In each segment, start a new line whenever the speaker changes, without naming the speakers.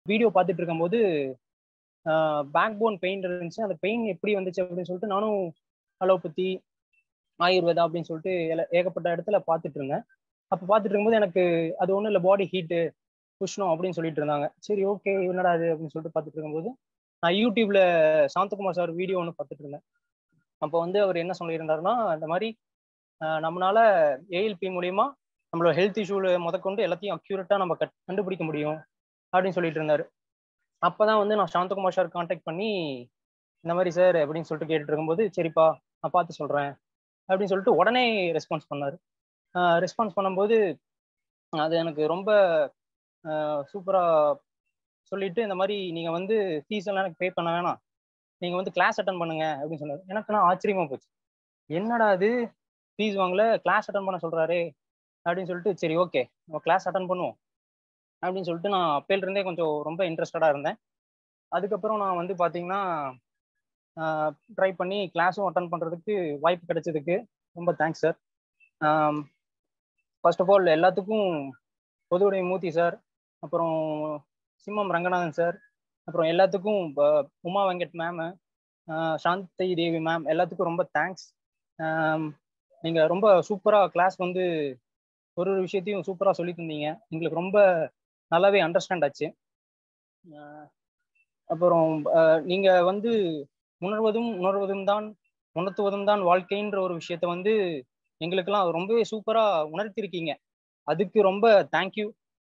video பார்த்துட்டு இருக்கும்போது back bone pain இருந்துச்சு அந்த பெயின் எப்படி வந்துச்சு அப்படின்னு சொல்லிட்டு நானும் அலோபதி ஆயுர்வேதா அப்படின்னு சொல்லிட்டு எல- ஏகப்பட்ட இடத்துல பார்த்துட்டு இருந்தேன் அப்போ பார்த்துட்டு இருக்கும்போது எனக்கு அது ஒன்றும் இல்லை பாடி ஹீட்டு புஷ்ணம் அப்படின்னு சொல்லிட்டு இருந்தாங்க சரி ஓகே என்னடா அது அப்படின்னு சொல்லிட்டு பார்த்துட்டு இருக்கும்போது நான் யூடியூப்ல சாந்தகுமார் சார் வீடியோ ஒன்று பார்த்துட்டு இருந்தேன் அப்போ வந்து அவர் என்ன சொல்லியிருந்தாருன்னா இந்த மாதிரி ஆஹ் நம்மளால ஏஎல்பி மூலியமா நம்மளோட ஹெல்த் இஷ்யூல முதற்கொண்டு எல்லாத்தையும் அக்யூரேட்டா நம்ம கட் கண்டுபிடிக்க முடியும் அப்படின்னு சொல்லிட்டு இருந்தாரு அப்பதான் வந்து நான் சாந்தகுமார் சார் காண்டாக்ட் பண்ணி இந்த மாதிரி சார் அப்படின்னு சொல்லிட்டு கேட்டுட்டு இருக்கும்போது சரிப்பா நான் பார்த்து சொல்றேன் அப்படின்னு சொல்லிட்டு உடனே ரெஸ்பான்ஸ் பண்ணாரு ரெஸ்பான்ஸ் பண்ணும்போது அது எனக்கு ரொம்ப சூப்பரா சொல்லிட்டு இந்த மாதிரி நீங்க வந்து ஃபீஸ் எல்லாம் எனக்கு பே பண்ண வேணாம் நீங்க வந்து கிளாஸ் அட்டன் பண்ணுங்க அப்படின்னு சொன்னாரு எனக்கு நான் ஆச்சரியமா போச்சு என்னடா இது ஃபீஸ் வாங்கல கிளாஸ் அட்டன் பண்ண சொல்றாரு அப்படின்னு சொல்லிட்டு சரி ஓகே நம்ம கிளாஸ் அட்டன் பண்ணுவோம் அப்படின்னு சொல்லிட்டு நான் அப்பையில இருந்தே கொஞ்சம் ரொம்ப இன்ட்ரெஸ்டடாக இருந்தேன் அதுக்கப்புறம் நான் வந்து பார்த்தீங்கன்னா ட்ரை பண்ணி கிளாஸும் அட்டன் பண்ணுறதுக்கு வாய்ப்பு கிடைச்சதுக்கு ரொம்ப thanks sir first of all எல்லாத்துக்கும் பொதுவுடைய மூர்த்தி சார் அப்புறம் சிம்மம் ரங்கநாதன் சார் அப்புறம் எல்லாத்துக்கும் ப- உமா வெங்கட் மேமு சாந்தி தேவி மேம் எல்லாத்துக்கும் ரொம்ப தேங்க்ஸ் நீங்கள் ரொம்ப சூப்பராக கிளாஸ் வந்து ஒரு ஒரு விஷயத்தையும் சூப்பராக சொல்லி தந்தீங்க எங்களுக்கு ரொம்ப நல்லாவே அண்டர்ஸ்டாண்ட் ஆச்சு அஹ் அப்புறம் அஹ் நீங்க வந்து உணர்வதும் உணர்வதும் தான் உணர்த்துவதும் தான் வாழ்க்கைன்ற ஒரு விஷயத்த வந்து எங்களுக்கெல்லாம் ரொம்பவே சூப்பரா உணர்த்திருக்கீங்க அதுக்கு ரொம்ப தேங்க்யூ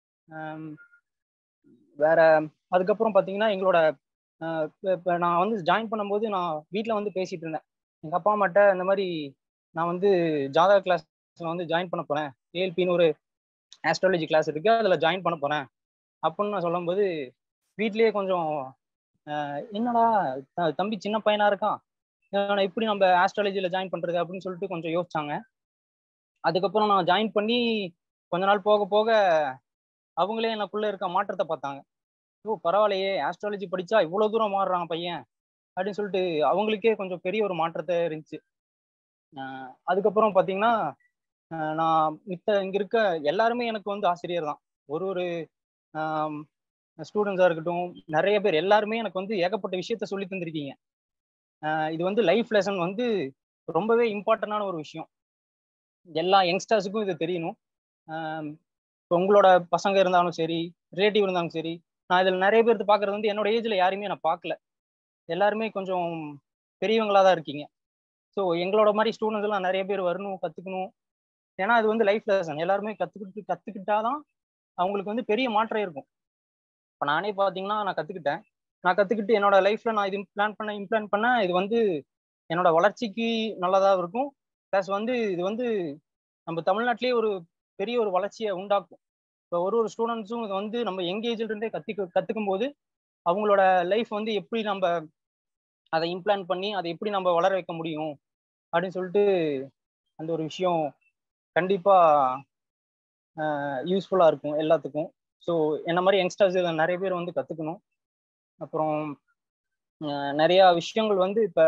வேற அதுக்கப்புறம் பார்த்தீங்கன்னா எங்களோட அஹ் இப்ப- இப்ப நான் வந்து ஜாயின் பண்ணும்போது நான் வீட்டில் வந்து பேசிட்டு இருந்தேன் எங்க அப்பா அம்மாட்ட இந்த மாதிரி நான் வந்து ஜாதக கிளாஸ்ல வந்து ஜாயின் பண்ண போறேன் ஏஎல்பின்னு ஒரு ஆஸ்ட்ராலஜி கிளாஸ் இருக்கு அதில் ஜாயின் பண்ண போறேன் அப்படின்னு நான் சொல்லும்போது வீட்லயே கொஞ்சம் ஆஹ் என்னடா த- தம்பி சின்ன பையனா இருக்கான் இவனை எப்படி நம்ம ஆஸ்ட்ராலஜியில் ஜாயின் பண்றது அப்படின்னு சொல்லிட்டு கொஞ்சம் யோசிச்சாங்க அதுக்கப்புறம் நான் ஜாயின் பண்ணி கொஞ்ச நாள் போக போக அவங்களே எனக்குள்ள இருக்க மாற்றத்தை பார்த்தாங்க ஓ பரவாயில்லையே ஆஸ்ட்ராலஜி படிச்சா இவ்வளவு தூரம் மாறுறான் பையன் அப்படின்னு சொல்லிட்டு அவங்களுக்கே கொஞ்சம் பெரிய ஒரு மாற்றத்தை இருந்துச்சு ஆஹ் அதுக்கப்புறம் பார்த்தீங்கன்னா ஆஹ் நான் மித்த இங்க இருக்க எல்லாருமே எனக்கு வந்து ஆசிரியர் தான் ஒரு ஒரு ஸ்டூடெண்ட்ஸாக இருக்கட்டும் நிறைய பேர் எல்லாருமே எனக்கு வந்து ஏகப்பட்ட விஷயத்த சொல்லி தந்திருக்கீங்க ஆஹ் இது வந்து லைஃப் லெசன் வந்து ரொம்பவே இம்பார்ட்டண்டான ஒரு விஷயம் எல்லா யங்ஸ்டர்ஸுக்கும் இது தெரியணும் ஆஹ் இப்போ உங்களோட பசங்க இருந்தாலும் சரி ரிலேட்டிவ் இருந்தாலும் சரி நான் இதில் நிறைய பேர் பார்க்கறது வந்து என்னோட ஏஜில் யாரையுமே நான் பார்க்கல எல்லாருமே கொஞ்சம் பெரியவங்களா தான் இருக்கீங்க ஸோ எங்களோட மாதிரி ஸ்டூடெண்ட்ஸ் எல்லாம் நிறைய பேர் வரணும் கற்றுக்கணும் ஏன்னா அது வந்து லைஃப் லெசன் எல்லாருமே கற்றுக்கிட்டு கற்றுக்கிட்டாதான் அவங்களுக்கு வந்து பெரிய மாற்றம் இருக்கும் இப்போ நானே பார்த்தீங்கன்னா நான் கற்றுக்கிட்டேன் நான் கற்றுக்கிட்டு என்னோட லைஃப்பில் நான் இது பிளான் பண்ண இம்ப்ளான் பண்ண இது வந்து என்னோட வளர்ச்சிக்கு நல்லதாக இருக்கும் ப்ளஸ் வந்து இது வந்து நம்ம தமிழ்நாட்டிலேயே ஒரு பெரிய ஒரு வளர்ச்சியை உண்டாக்கும் இப்போ ஒரு ஒரு ஸ்டூடெண்ட்ஸும் இது வந்து நம்ம யங் ஏஜ்ல இருந்தே கற்றுக்க கற்றுக்கும் போது அவங்களோட லைஃப் வந்து எப்படி நம்ம அதை இம்ப்ளான் பண்ணி அதை எப்படி நம்ம வளர வைக்க முடியும் அப்படின்னு சொல்லிட்டு அந்த ஒரு விஷயம் கண்டிப்பாக யூஸ்ஃபுல்லாக இருக்கும் எல்லாத்துக்கும் ஸோ என்ன மாதிரி யங்ஸ்டர்ஸ் இதை நிறைய பேர் வந்து கற்றுக்கணும் அப்புறம் அஹ் நிறையா விஷயங்கள் வந்து இப்போ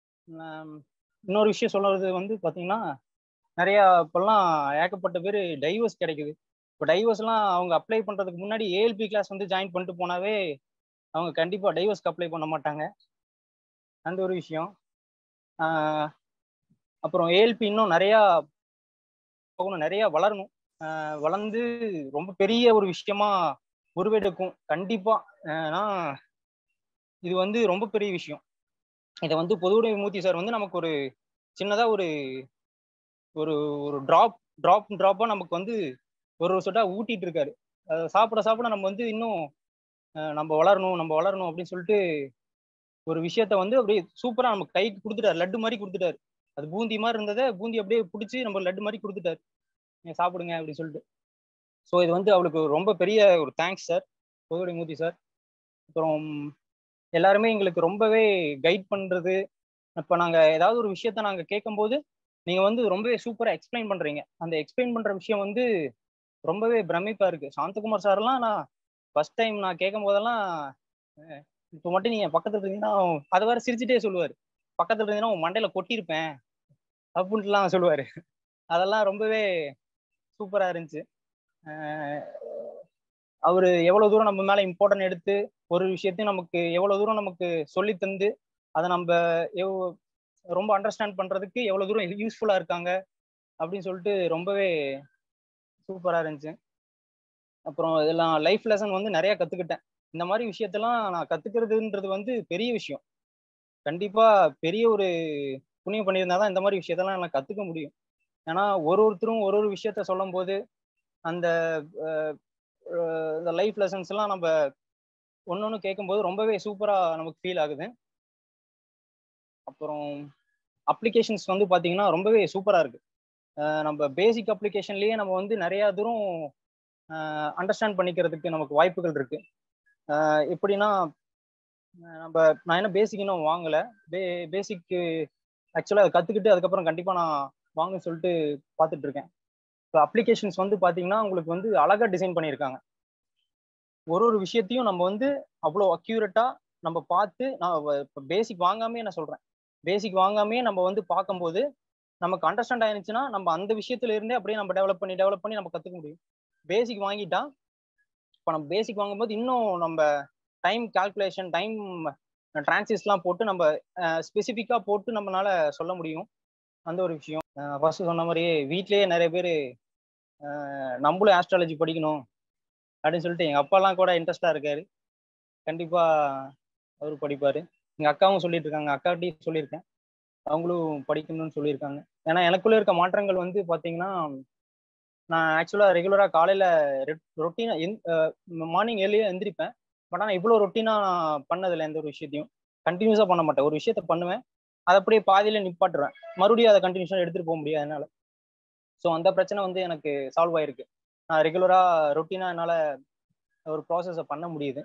இன்னொரு விஷயம் சொல்றது வந்து பார்த்தீங்கன்னா நிறையா இப்போல்லாம் ஏகப்பட்ட பேர் டைவர்ஸ் கிடைக்குது இப்போ டைவர்ஸ்லாம் அவங்க அப்ளை பண்ணுறதுக்கு முன்னாடி ஏஎல்பி கிளாஸ் வந்து ஜாயின் பண்ணிட்டு போனாவே அவங்க கண்டிப்பாக டைவர்ஸ்க்கு அப்ளை பண்ண மாட்டாங்க அந்த ஒரு விஷயம் ஆஹ் அப்புறம் ஏஎல்பி இன்னும் நிறையா போகணும் நிறையா வளரணும் ஆஹ் வளர்ந்து ரொம்ப பெரிய ஒரு விஷயமா உருவெடுக்கும் கண்டிப்பா ஏன்னா இது வந்து ரொம்ப பெரிய விஷயம் இதை வந்து பொதுவுடைய மூர்த்தி சார் வந்து நமக்கு ஒரு சின்னதா ஒரு ஒரு ஒரு ட்ராப் ட்ராப் ட்ராப்பா நமக்கு வந்து ஒரு ஒரு சொட்டா ஊட்டிட்டு இருக்காரு அஹ் சாப்பிட சாப்பிட நம்ம வந்து இன்னும் அஹ் நம்ம வளரணும் நம்ம வளரணும் அப்படின்னு சொல்லிட்டு ஒரு விஷயத்த வந்து அப்படியே சூப்பரா நமக்கு கைக்கு கொடுத்துட்டாரு லட்டு மாதிரி கொடுத்துட்டாரு அது பூந்தி மாதிரி இருந்ததை பூந்தி அப்படியே பிடிச்சி நம்ம லட்டு மாதிரி கொடுத்துட்டாரு நீங்க சாப்பிடுங்க அப்படின்னு சொல்லிட்டு ஸோ இது வந்து அவளுக்கு ரொம்ப பெரிய ஒரு thanks sir Pothuvudaiya Murthy sir அப்புறம் எல்லாருமே எங்களுக்கு ரொம்பவே கைட் பண்றது இப்போ நாங்கள் ஏதாவது ஒரு விஷயத்த நாங்கள் கேட்கும்போது நீங்கள் வந்து ரொம்பவே சூப்பராக எக்ஸ்பிளைன் பண்ணுறீங்க அந்த எக்ஸ்பிளைன் பண்ணுற விஷயம் வந்து ரொம்பவே பிரமிப்பா இருக்கு சாந்தகுமார் சார்லாம் நான் ஃபர்ஸ்ட் டைம் நான் கேட்கும் போதெல்லாம் அஹ் இப்போ மட்டும் நீங்க பக்கத்துல இருந்தீங்கன்னா அதை வேற சிரிச்சுட்டே சொல்லுவாரு பக்கத்துல இருந்தீங்கன்னா உன் மண்டையில கொட்டியிருப்பேன் அப்படின்ட்டுலாம் சொல்லுவாரு அதெல்லாம் ரொம்பவே சூப்பரா இருந்துச்சு அஹ் அவர் எவ்வளவு தூரம் நம்ம மேல இம்பார்ட்டன்ட் எடுத்து ஒரு விஷயத்தையும் நமக்கு எவ்வளவு தூரம் நமக்கு சொல்லி தந்து அதை நம்ம எவ்- ரொம்ப அண்டர்ஸ்டாண்ட் பண்றதுக்கு எவ்வளவு தூரம் யூஸ்ஃபுல்லா இருக்காங்க அப்படின்னு சொல்லிட்டு ரொம்பவே சூப்பரா இருந்துச்சு அப்புறம் இதெல்லாம் லைஃப் லெசன் வந்து நிறைய கத்துக்கிட்டேன் இந்த மாதிரி விஷயத்தெல்லாம் நான் கத்துக்கிறதுன்றது வந்து பெரிய விஷயம் கண்டிப்பா பெரிய ஒரு புண்ணியம் பண்ணியிருந்தாதான் இந்த மாதிரி விஷயத்தெல்லாம் நான் கத்துக்க முடியும் ஏன்னா ஒரு ஒருத்தரும் ஒரு ஒரு விஷயத்த சொல்லும் போது அந்த அஹ், அஹ், இந்த லைஃப் லெசன்ஸ் எல்லாம் நம்ம ஒன்னொன்னு கேட்கும்போது ரொம்பவே சூப்பரா நமக்கு ஃபீல் ஆகுது அப்புறம் அப்ளிகேஷன்ஸ் வந்து பாத்தீங்கன்னா ரொம்பவே சூப்பரா இருக்கு அஹ் நம்ம பேசிக் அப்ளிகேஷன்லயே நம்ம வந்து நிறைய தூரம் அண்டர்ஸ்டாண்ட் பண்ணிக்கிறதுக்கு நமக்கு வாய்ப்புகள் இருக்கு அஹ் எப்படின்னா அஹ் நம்ம நான் என்ன பேசிக் இன்னும் வாங்கல பே பேசிக் ஆக்சுவலாக அதை கற்றுக்கிட்டு அதுக்கப்புறம் கண்டிப்பாக நான் வாங்க சொல்லிட்டு பார்த்துட்டு இருக்கேன் இப்போ அப்ளிகேஷன்ஸ் வந்து பார்த்தீங்கன்னா உங்களுக்கு வந்து அழகாக டிசைன் பண்ணியிருக்காங்க ஒரு ஒரு விஷயத்தையும் நம்ம வந்து அவ்வளோ அக்யூரேட்டாக நம்ம பார்த்து நான் இப்போ பேசிக் வாங்காமே நான் சொல்கிறேன் பேசிக் வாங்காமே நம்ம வந்து பார்க்கும்போது நமக்கு அண்டர்ஸ்டாண்ட் ஆயிருச்சுன்னா நம்ம அந்த விஷயத்துல இருந்தே அப்படியே நம்ம டெவலப் பண்ணி டெவலப் பண்ணி நம்ம கற்றுக்க முடியும் பேசிக் வாங்கிட்டா இப்போ நம்ம பேசிக் வாங்கும்போது இன்னும் நம்ம டைம் கால்குலேஷன் டைம் டிரான்சிஸ்லாம் போட்டு நம்ம ஸ்பெசிஃபிக்காக போட்டு நம்மளால சொல்ல முடியும் அந்த ஒரு விஷயம் ஃபர்ஸ்ட் சொன்ன மாதிரியே வீட்லயே நிறைய பேர் நம்மளும் ஆஸ்ட்ராலஜி படிக்கணும் அப்படின்னு சொல்லிட்டு எங்கள் அப்பாலாம் கூட இன்ட்ரெஸ்டாக இருக்காரு கண்டிப்பாக அவர் படிப்பார் எங்கள் அக்காவும் சொல்லிட்டு இருக்காங்க அக்காட்டையும் சொல்லியிருக்கேன் அவங்களும் படிக்கணும்னு சொல்லியிருக்காங்க ஏன்னா எனக்குள்ளே இருக்க மாற்றங்கள் வந்து பார்த்தீங்கன்னா நான் ஆக்சுவலாக ரெகுலராக காலையில் ரொட்டீனாக எந் மார்னிங் ஏர்லியாக எந்திரிப்பேன் பட் ஆனால் இவ்வளோ ரொட்டீனாக பண்ணதில்லை எந்த ஒரு விஷயத்தையும் கண்டினியூஸாக பண்ண மாட்டேன் ஒரு விஷயத்த பண்ணுவேன் அதை அப்படியே பாதியில் நிப்பாட்டுருவேன் மறுபடியும் அதை கண்டினியூஸாக எடுத்துகிட்டு போக முடியாது என்னால் ஸோ அந்த பிரச்சனை வந்து எனக்கு சால்வ் ஆயிருக்கு நான் ரெகுலராக ரொட்டீனாக என்னால் ஒரு ப்ராசஸை பண்ண முடியுது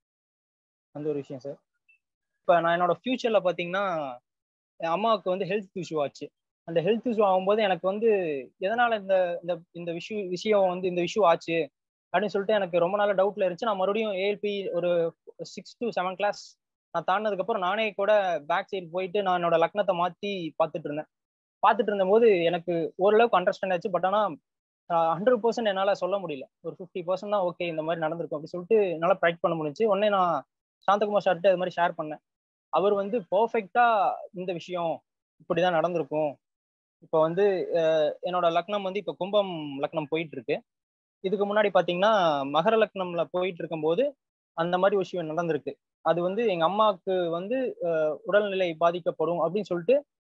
அந்த ஒரு விஷயம் சார் இப்போ நான் என்னோட ஃப்யூச்சரில் பார்த்தீங்கன்னா என் அம்மாவுக்கு வந்து ஹெல்த் இஷ்யூ ஆச்சு அந்த ஹெல்த் இஷ்யூ ஆகும்போது எனக்கு வந்து எதனால இந்த இந்த இந்த விஷயம் விஷயம் வந்து இந்த இஷ்யூ ஆச்சு அப்படின்னு சொல்லிட்டு எனக்கு ரொம்ப நாள் டவுட்ல இருந்துச்சு நான் மறுபடியும் ஏஎல்பி ஒரு சிக்ஸ் டு செவன் கிளாஸ் நான் தாண்டினதுக்கு அப்புறம் நானே கூட பேக் சைடு போயிட்டு நான் என்னோட லக்னத்தை மாத்தி பார்த்துட்டு இருந்தேன் பார்த்துட்டு இருந்தபோது எனக்கு ஓரளவுக்கு அண்டர்ஸ்டாண்ட் ஆச்சு பட் ஆனால் ஹண்ட்ரட் பர்சன்ட் என்னால் சொல்ல முடியல ஒரு ஃபிஃப்டி பர்சன்ட் தான் ஓகே இந்த மாதிரி நடந்திருக்கும் அப்படின்னு சொல்லிட்டு என்னால் ப்ரைட் பண்ண முடிஞ்சு உடனே நான் சாந்தகுமார் சார்ட்டு அது மாதிரி ஷேர் பண்ணேன் அவர் வந்து பர்ஃபெக்டா இந்த விஷயம் இப்படிதான் நடந்திருக்கும் இப்போ வந்து என்னோட லக்னம் வந்து இப்போ கும்பம் லக்னம் போயிட்டு இருக்கு இதுக்கு முன்னாடி பாத்தீங்கன்னா மகர லக்னம்ல போயிட்டு இருக்கும்போது அந்த மாதிரி விஷயம் நடந்திருக்கு அது வந்து எங்க அம்மாவுக்கு வந்து உடல்நிலை பாதிக்கப்படும் அப்படின்னு சொல்லிட்டு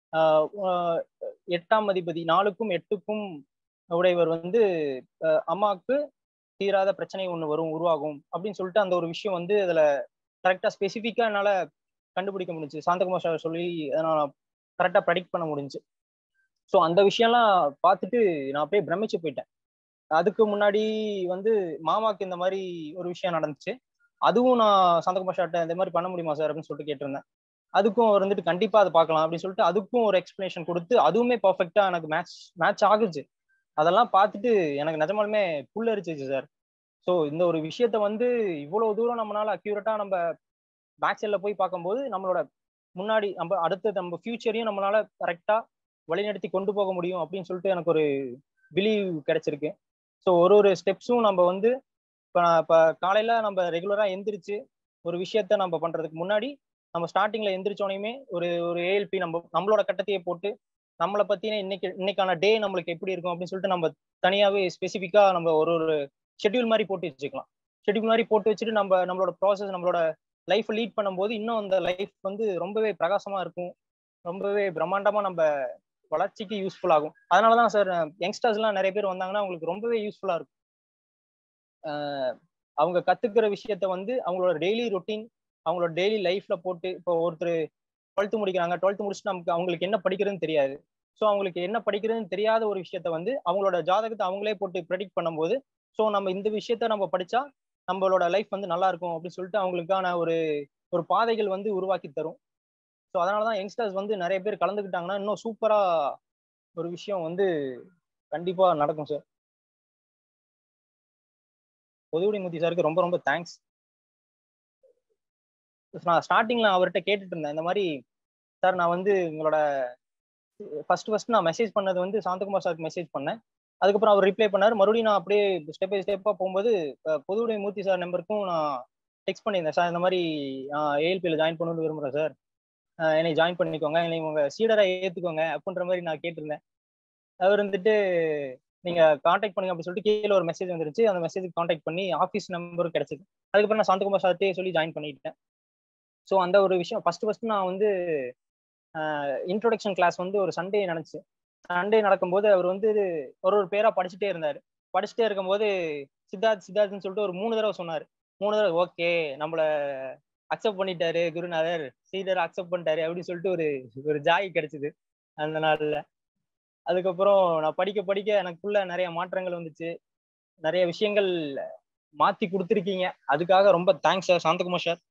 எட்டாம் அதிபதி நாலுக்கும் எட்டுக்கும் உடையவர் வந்து அம்மாவுக்கு தீராத பிரச்சனை ஒன்று வரும் உருவாகும் அப்படின்னு சொல்லிட்டு அந்த ஒரு விஷயம் வந்து அதுல கரெக்டா ஸ்பெசிஃபிக்கா என்னால கண்டுபிடிக்க முடிஞ்சு சாந்தகுமார் சார் சொல்லி நான் கரெக்டா ப்ரெடிக்ட் பண்ண முடிஞ்சு ஸோ அந்த விஷயம்லாம் பார்த்துட்டு நான் அப்படியே பிரமிச்சு போயிட்டேன் அதுக்கு முன்னாடி வந்து மாமாக்கு இந்த மாதிரி ஒரு விஷயம் நடந்துச்சு அதுவும் நான் சாந்தகுமார் சார்ட்ட இந்த மாதிரி பண்ண முடியுமா சார் அப்படின்னு சொல்லிட்டு கேட்டிருந்தேன் அதுக்கும் அவர் வந்துட்டு கண்டிப்பா அதை பார்க்கலாம் அப்படின்னு சொல்லிட்டு அதுக்கும் ஒரு எக்ஸ்பிளேஷன் கொடுத்து அதுவுமே பர்ஃபெக்டா எனக்கு மேட்ச் மேட்ச் ஆகுச்சு அதெல்லாம் பார்த்துட்டு எனக்கு நிஜமாலுமே புல்லரிச்சிச்சு சார் ஸோ இந்த ஒரு விஷயத்த வந்து இவ்வளவு தூரம் நம்மளால அக்யூரேட்டா நம்ம பேக் சைட்ல போய் பார்க்கும்போது நம்மளோட முன்னாடி நம்ம அடுத்த நம்ம ஃபியூச்சரையும் நம்மளால கரெக்டா வழிநடத்தி கொண்டு போக முடியும் அப்படின்னு சொல்லிட்டு எனக்கு ஒரு பிலீவ் கிடைச்சிருக்கு ஸோ ஒரு ஒரு ஸ்டெப்ஸும் நம்ம வந்து இப்போ இப்போ காலையில நம்ம ரெகுலரா எந்திரிச்சு ஒரு விஷயத்த நம்ம பண்றதுக்கு முன்னாடி நம்ம ஸ்டார்டிங்ல எந்திரிச்சோனையுமே ஒரு ஒரு ஏஎல்பி நம்ம நம்மளோட கட்டத்தையே போட்டு நம்மளை பத்தின இன்னைக்கு இன்னைக்கான டே நம்மளுக்கு எப்படி இருக்கும் அப்படின்னு சொல்லிட்டு நம்ம தனியாவே ஸ்பெசிஃபிக்கா நம்ம ஒரு ஒரு ஷெட்யூல் மாதிரி போட்டு வச்சுக்கலாம் ஷெட்யூல் மாதிரி போட்டு வச்சுட்டு நம்ம நம்மளோட ப்ராசஸ் நம்மளோட லைஃப் லீட் பண்ணும்போது இன்னும் அந்த லைஃப் வந்து ரொம்பவே பிரகாசமா இருக்கும் ரொம்பவே பிரம்மாண்டமா நம்ம வளர்ச்சிக்கு யூஸ்ஃபுல் ஆகும் அதனாலதான் சார் யங்ஸ்டர்ஸ் எல்லாம் நிறைய பேர் வந்தாங்கன்னா அவங்களுக்கு ரொம்பவே யூஸ்ஃபுல்லா இருக்கும் அவங்க கத்துக்கிற விஷயத்த வந்து அவங்களோட டெய்லி ரொட்டீன் அவங்களோட டெய்லி லைஃப்ல போட்டு இப்போ ஒருத்தர் டுவெல்த்து முடிக்கிறாங்க டுவெல்த்து முடிச்சுட்டு நமக்கு அவங்களுக்கு என்ன படிக்கிறதுன்னு தெரியாது ஸோ அவங்களுக்கு என்ன படிக்கிறதுன்னு தெரியாத ஒரு விஷயத்த வந்து அவங்களோட ஜாதகத்தை அவங்களே போட்டு ப்ரெடிக்ட் பண்ணும்போது ஸோ நம்ம இந்த விஷயத்த நம்ம படிச்சா நம்மளோட லைஃப் வந்து நல்லா இருக்கும் அப்படின்னு சொல்லிட்டு அவங்களுக்கான ஒரு ஒரு பாதைகள் வந்து உருவாக்கி தரும் ஸோ அதனால தான் யங்ஸ்டர்ஸ் வந்து நிறைய பேர் கலந்துக்கிட்டாங்கன்னா இன்னும் சூப்பரா ஒரு விஷயம் வந்து கண்டிப்பா நடக்கும் சார் பொதுவுடி மூர்த்தி சாருக்கு ரொம்ப ரொம்ப தேங்க்ஸ் நான் ஸ்டார்டிங்ல அவர்கிட்ட கேட்டுட்டு இருந்தேன் இந்த மாதிரி சார் நான் வந்து உங்களோட ஃபர்ஸ்ட் ஃபர்ஸ்ட் நான் மெசேஜ் பண்ணது வந்து சாந்தகுமார் சாருக்கு மெசேஜ் பண்ணேன் அதுக்கப்புறம் அவர் ரிப்ளை பண்ணாரு மறுபடியும் நான் அப்படியே ஸ்டெப் பை ஸ்டெப்பா போகும்போது பொதுவுடைய மூர்த்தி சார் நம்பருக்கும் நான் டெக்ஸ்ட் பண்ணியிருந்தேன் சார் இந்த மாதிரி ஏஎல்பியில் ஜாயின் பண்ணணும்னு விரும்புகிறேன் சார் என்னை ஜாயின் பண்ணிக்கோங்க என்னை உங்க சீடரா ஏத்துக்கோங்க அப்படின்ற மாதிரி நான் கேட்டிருந்தேன் அவர் வந்துட்டு நீங்க காண்டாக்ட் பண்ணுங்க அப்படின்னு சொல்லிட்டு கீழே ஒரு மெசேஜ் வந்துருச்சு அந்த மெசேஜ் காண்டாக்ட் பண்ணி ஆஃபீஸ் நம்பரும் கிடைச்சது அதுக்கப்புறம் நான் சாந்தகுமார் சார்ட்டே சொல்லி ஜாயின் பண்ணிட்டேன் ஸோ அந்த ஒரு விஷயம் ஃபர்ஸ்ட் ஃபர்ஸ்ட் நான் வந்து இன்ட்ரோடக்ஷன் கிளாஸ் வந்து ஒரு சண்டே நடந்துச்சு சண்டே நடக்கும்போது அவர் வந்து ஒரு ஒரு பேரா படிச்சுட்டே இருந்தாரு படிச்சுட்டே இருக்கும்போது சித்தார்த் சித்தார்த்னு சொல்லிட்டு ஒரு மூணு தடவை சொன்னார் மூணு தடவை ஓகே நம்மள அக்செப்ட் பண்ணிட்டாரு குருநாதர் சீடர் அக்செப்ட் பண்ணிட்டாரு அப்படின்னு சொல்லிட்டு ஒரு ஒரு ஜாய் கிடைச்சது அந்த நாள்ல அதுக்கப்புறம் நான் படிக்க படிக்க எனக்குள்ள நிறைய மாற்றங்கள் வந்துச்சு நிறைய விஷயங்கள் மாத்தி கொடுத்துருக்கீங்க அதுக்காக ரொம்ப தேங்க்ஸ் சார் சாந்தகுமார் சார்